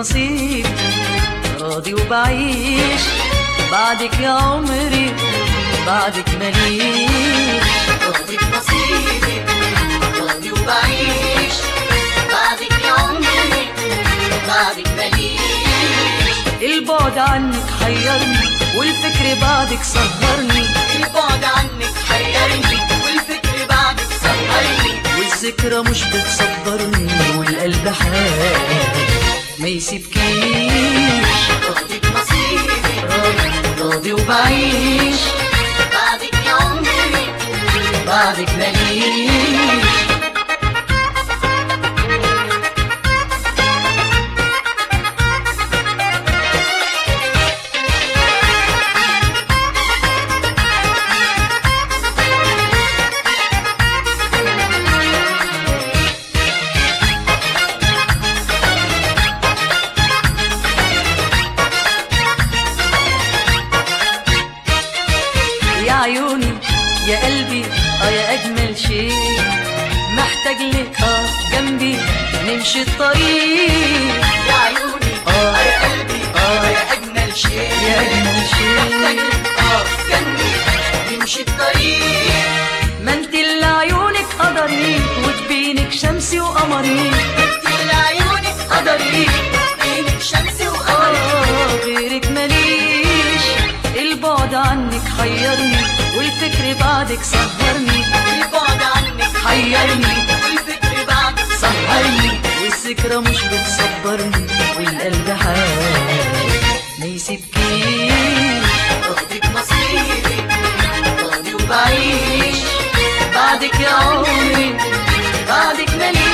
نصيبي راضي وبعيش بعدك يا عمري بعدك مليش راضي بنصيبي راضي وبعيش بعدك يا عمري بعدك مليش البعد عنك حيرني والفكر بعدك سهرني البعد عنك حيرني والفكر بعدك سهرني والذكرى مش بتصبرني والقلب حال ما يسيبكيش راضي بنصيبي راضي راضي وبعيش بعدك يا عمري بعدك مليش يا عيوني يا قلبي اه يا اجمل شيء محتاج لك اه جنبي نمشي الطريق يا عيوني آه. يا قلبي آه. يا أجمل شيء يا اجمل محتاج شيء لك اه جنبي نمشي الطريق ما انت اللي عيونك قدري وتبينك شمسي وقمري اللي عيونك قدري بينك شمس وقمر اه غيرك ماليش البعد عنك حيرني والفكر بعدك سهرني البعد عنك حيرني والفكر بعدك سهرني والذكرى مش بتصبرني والقلب حال ما يسيبكيش راضي بنصيبي راضي وبعيش بعيش بعدك يا عمري بعدك مليش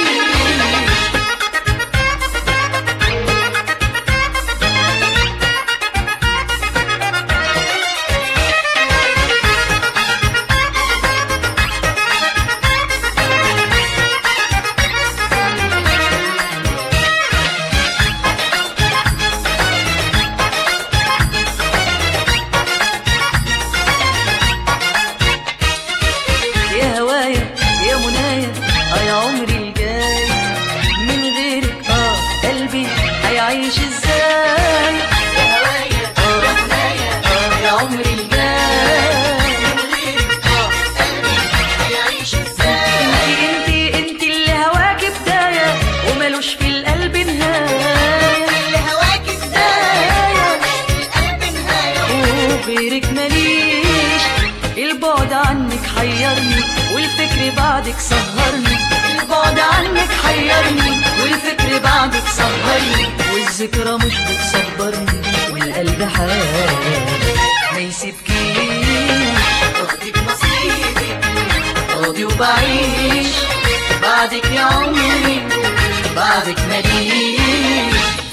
يا هوايا يا منايا اه يا عمري الجاي من غيرك اه قلبي هيعيش ازاي يا هوايا يا منايا اه يا عمري الجاي من غيرك اه قلبي هيعيش ازاي انتي انتي انتي اللي هواكي بداية وملوش في القلب نهاية اللي هواكي بداية القلب نهاية وغيرك ماليش البعد عنك حيرني والفكر بعدك سهرني البعد عنك حيرني والفكر بعدك سهرني والذكرى مش بتصبرني والقلب حال ما يسيبكيش راضي بنصيبي راضي وبعيش بعدك يا عمري بعدك ماليش